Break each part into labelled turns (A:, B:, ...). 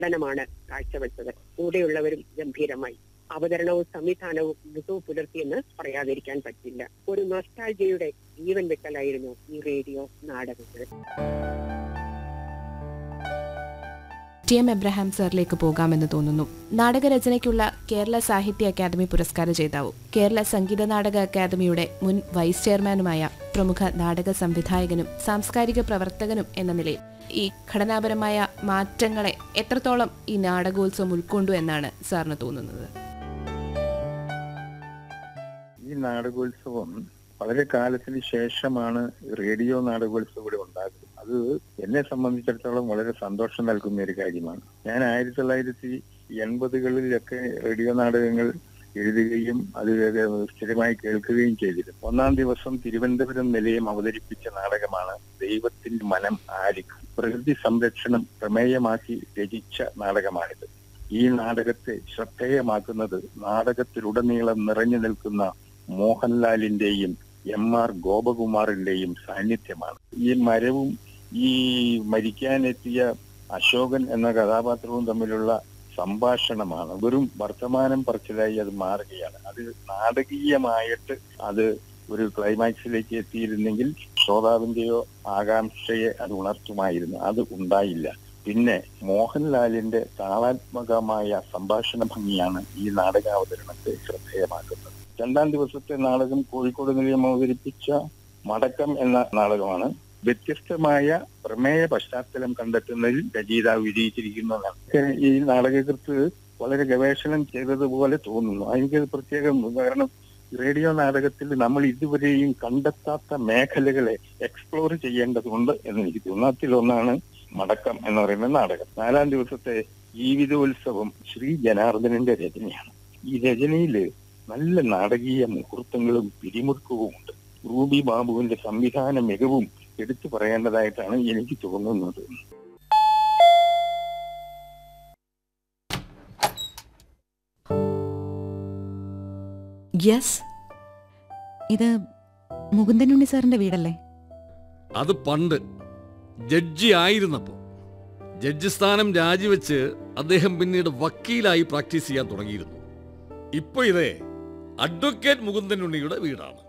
A: പഠനമാണ് കാഴ്ചവെച്ചത് കൂടെയുള്ളവരും ഗംഭീരമായി അവതരണവും സംവിധാനവും മികവ് പുലർത്തിയെന്ന് പറയാതിരിക്കാൻ പറ്റില്ല ഒരു നൊസ്റ്റാൾജിയുടെ ജീവൻ വെക്കലായിരുന്നു ഈ റേഡിയോ നാടകങ്ങൾ
B: ടി എം എബ്രഹാം സാറിലേക്ക് പോകാമെന്ന് തോന്നുന്നു നാടകരചനയ്ക്കുള്ള കേരള സാഹിത്യ അക്കാദമി പുരസ്കാര ജേതാവും കേരള സംഗീത നാടക അക്കാദമിയുടെ മുൻ വൈസ് ചെയർമാനുമായ പ്രമുഖ നാടക സംവിധായകനും സാംസ്കാരിക പ്രവർത്തകനും എന്ന നിലയിൽ ഈ ഘടനാപരമായ മാറ്റങ്ങളെ എത്രത്തോളം ഈ നാടകോത്സവം ഉൾക്കൊണ്ടു എന്നാണ് സാറിന് തോന്നുന്നത്
C: ഈ നാടകോത്സവം വളരെ കാലത്തിന് ശേഷമാണ് റേഡിയോ നാടകോത്സവം ഇവിടെ ഉണ്ടാകുന്നത് അത് എന്നെ സംബന്ധിച്ചിടത്തോളം വളരെ സന്തോഷം നൽകുന്ന ഒരു കാര്യമാണ് ഞാൻ ആയിരത്തി തൊള്ളായിരത്തി എൺപതുകളിലൊക്കെ റേഡിയോ നാടകങ്ങൾ എഴുതുകയും അത് സ്ഥിരമായി കേൾക്കുകയും ചെയ്തിരുന്നു ഒന്നാം ദിവസം തിരുവനന്തപുരം നിലയം അവതരിപ്പിച്ച നാടകമാണ് ദൈവത്തിന്റെ മനം ആരിക്കും പ്രകൃതി സംരക്ഷണം പ്രമേയമാക്കി രചിച്ച നാടകമാണിത് ഈ നാടകത്തെ ശ്രദ്ധേയമാക്കുന്നത് നാടകത്തിലുടനീളം നിറഞ്ഞു നിൽക്കുന്ന മോഹൻലാലിന്റെയും എം ആർ ഗോപകുമാറിന്റെയും സാന്നിധ്യമാണ് ഈ മരവും ഈ മരിക്കാനെത്തിയ അശോകൻ എന്ന കഥാപാത്രവും തമ്മിലുള്ള സംഭാഷണമാണ് വെറും വർത്തമാനം പറച്ചിലായി അത് മാറുകയാണ് അത് നാടകീയമായിട്ട് അത് ഒരു ക്ലൈമാക്സിലേക്ക് എത്തിയിരുന്നെങ്കിൽ ശ്രോതാവിന്റെയോ ആകാംക്ഷയെ അത് ഉണർത്തുമായിരുന്നു അത് ഉണ്ടായില്ല പിന്നെ മോഹൻലാലിന്റെ താളാത്മകമായ സംഭാഷണ ഭംഗിയാണ് ഈ നാടകാവതരണത്തെ ശ്രദ്ധേയമാക്കുന്നത് രണ്ടാം ദിവസത്തെ നാടകം കോഴിക്കോട് നിലയം അവതരിപ്പിച്ച മടക്കം എന്ന നാടകമാണ് വ്യത്യസ്തമായ പ്രമേയ പശ്ചാത്തലം കണ്ടെത്തുന്നതിൽ രചയിതാവ് വിജയിച്ചിരിക്കുന്നതാണ് ഈ നാടകകൃത്ത് വളരെ ഗവേഷണം ചെയ്തതുപോലെ തോന്നുന്നു എനിക്കത് പ്രത്യേകം കാരണം റേഡിയോ നാടകത്തിൽ നമ്മൾ ഇതുവരെയും കണ്ടെത്താത്ത മേഖലകളെ എക്സ്പ്ലോർ ചെയ്യേണ്ടതുണ്ട് എന്ന് എനിക്ക് തോന്നുന്നു അതിലൊന്നാണ് മടക്കം എന്ന് പറയുന്ന നാടകം നാലാം ദിവസത്തെ ജീവിതോത്സവം ശ്രീ ജനാർദ്ദനന്റെ രചനയാണ് ഈ രചനയില് നല്ല നാടകീയ മുഹൂർത്തങ്ങളും പിരിമുറുക്കവും ഉണ്ട് റൂബി ബാബുവിന്റെ സംവിധാന മികവും എടുത്തു പറയേണ്ടതായിട്ടാണ് എനിക്ക് തോന്നുന്നത്
D: യെസ് ഇത് മുകുന്ദനുണ്ണി സാറിന്റെ വീടല്ലേ
E: അത് പണ്ട് ജഡ്ജി ആയിരുന്നപ്പോൾ ജഡ്ജി സ്ഥാനം രാജിവെച്ച് അദ്ദേഹം പിന്നീട് വക്കീലായി പ്രാക്ടീസ് ചെയ്യാൻ തുടങ്ങിയിരുന്നു ഇപ്പൊ ഇതേ അഡ്വക്കേറ്റ് മുകുന്ദൻ ഉണ്ണിയുടെ വീടാണ്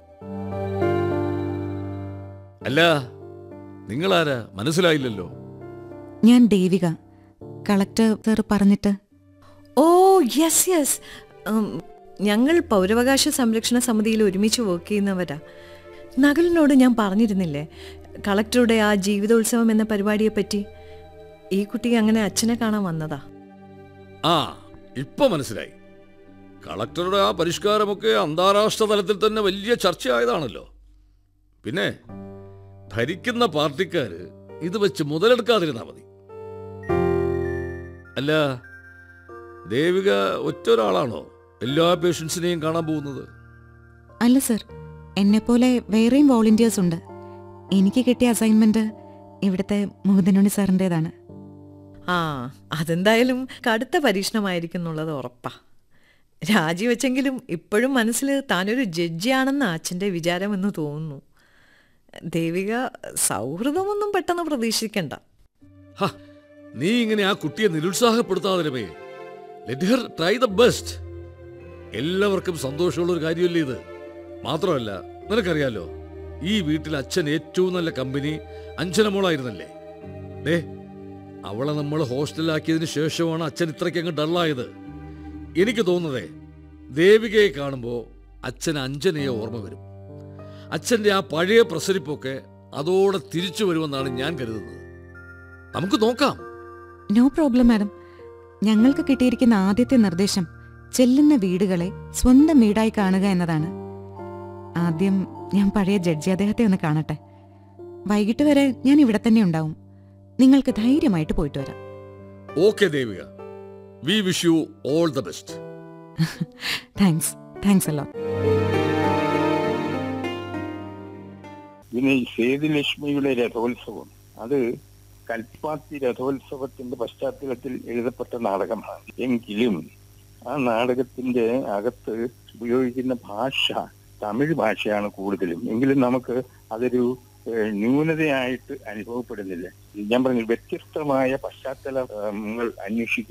E: അല്ല നിങ്ങളാരാ മനസ്സിലായില്ലല്ലോ
D: ഞാൻ ദേവിക കളക്ടർ സാർ പറഞ്ഞിട്ട്
F: ഓ യെസ് യെസ് ഞങ്ങൾ പൗരാവകാശ സംരക്ഷണ സമിതിയിൽ ഒരുമിച്ച് വർക്ക് ചെയ്യുന്നവരാ നകലിനോട് ഞാൻ പറഞ്ഞിരുന്നില്ലേ കളക്ടറുടെ ആ ജീവിതോത്സവം എന്ന പരിപാടിയെപ്പറ്റി ഈ കുട്ടി അങ്ങനെ അച്ഛനെ കാണാൻ വന്നതാ
E: ആ ഇപ്പൊ മനസ്സിലായി കളക്ടറുടെ ആ പരിഷ്കാരമൊക്കെ അന്താരാഷ്ട്ര തലത്തിൽ തന്നെ വലിയ ചർച്ചയായതാണല്ലോ പിന്നെ ഭരിക്കുന്ന പാർട്ടിക്കാര് ഇത് വെച്ച് മുതലെടുക്കാതിരുന്നാ മതി അല്ല ദേവിക ഒറ്റ ഒരാളാണോ എല്ലാ പേഷ്യൻസിനെയും കാണാൻ പോകുന്നത്
D: അല്ല സർ എന്നെപ്പോലെ വേറെയും വോളണ്ടിയേഴ്സ് ഉണ്ട് എനിക്ക് കിട്ടിയ അസൈൻമെന്റ് ഇവിടുത്തെ മുകുന്ദനുണ്ണി സാറിൻ്റെതാണ്
F: ആ അതെന്തായാലും കടുത്ത പരീക്ഷണമായിരിക്കും എന്നുള്ളത് ഉറപ്പാ രാജിവെച്ചെങ്കിലും ഇപ്പോഴും മനസ്സിൽ താനൊരു ജഡ്ജിയാണെന്ന് അച്ഛൻ്റെ വിചാരമെന്ന് തോന്നുന്നു ദേവിക സൗഹൃദമൊന്നും പെട്ടെന്ന് പ്രതീക്ഷിക്കണ്ട
E: ഹ, നീ ഇങ്ങനെ ആ കുട്ടിയെ നിരുത്സാഹപ്പെടുത്താതെ രമേ let her try the best എല്ലാവർക്കും സന്തോഷമുള്ള ഒരു കാര്യമല്ലേ ഇത് മാത്രമല്ല നിനക്കറിയാലോ ഈ വീട്ടിൽ അച്ഛൻ ഏറ്റവും നല്ല കമ്പനി അഞ്ജനമോളായിരുന്നല്ലേ ദേ അവളെ നമ്മൾ ഹോസ്റ്റലിലാക്കിയതിന് ശേഷമാണ് അച്ഛൻ ഇത്രയ്ക്കങ്ങ് ഡള്ളായത് എനിക്ക് തോന്നുന്നതേ ദേവികയെ കാണുമ്പോൾ അച്ഛൻ അഞ്ജനയെ ഓർമ്മ വരും അച്ഛൻ്റെ ആ പഴയ പ്രസരിപ്പൊക്കെ അതോടെ തിരിച്ചു വരുമെന്നാണ് ഞാൻ കരുതുന്നത് നമുക്ക് നോക്കാം
D: നോ പ്രോബ്ലം മാഡം ഞങ്ങൾക്ക് കിട്ടിയിരിക്കുന്ന ആദ്യത്തെ നിർദ്ദേശം ചെല്ലുന്ന വീടുകളെ സ്വന്തം വീടായി കാണുക എന്നതാണ് ആദ്യം ഞാൻ പഴയ ജഡ്ജി അദ്ദേഹത്തെ ഒന്ന് കാണട്ടെ വൈകിട്ട് വരെ ഞാൻ ഇവിടെ തന്നെ ഉണ്ടാവും നിങ്ങൾക്ക് ധൈര്യമായിട്ട് പോയിട്ട് വരാം
E: okay Devika we wish you all the best
D: thanks thanks അല്ലോ
C: പിന്നെ ഈ സേതുലക്ഷ്മിയുടെ രഥോത്സവം അത് കൽപ്പാത്തി രഥോത്സവത്തിന്റെ പശ്ചാത്തലത്തിൽ എഴുതപ്പെട്ട നാടകമാണ് എങ്കിലും ആ നാടകത്തിന്റെ അകത്ത് ഉപയോഗിക്കുന്ന ഭാഷ തമിഴ് ഭാഷയാണ് കൂടുതലും എങ്കിലും നമുക്ക് അതൊരു ഏഹ്, ന്യൂനതയായിട്ട് അനുഭവപ്പെടുന്നില്ല ഞാൻ പറഞ്ഞു വ്യത്യസ്തമായ പശ്ചാത്തലങ്ങൾ അന്വേഷിക്കുക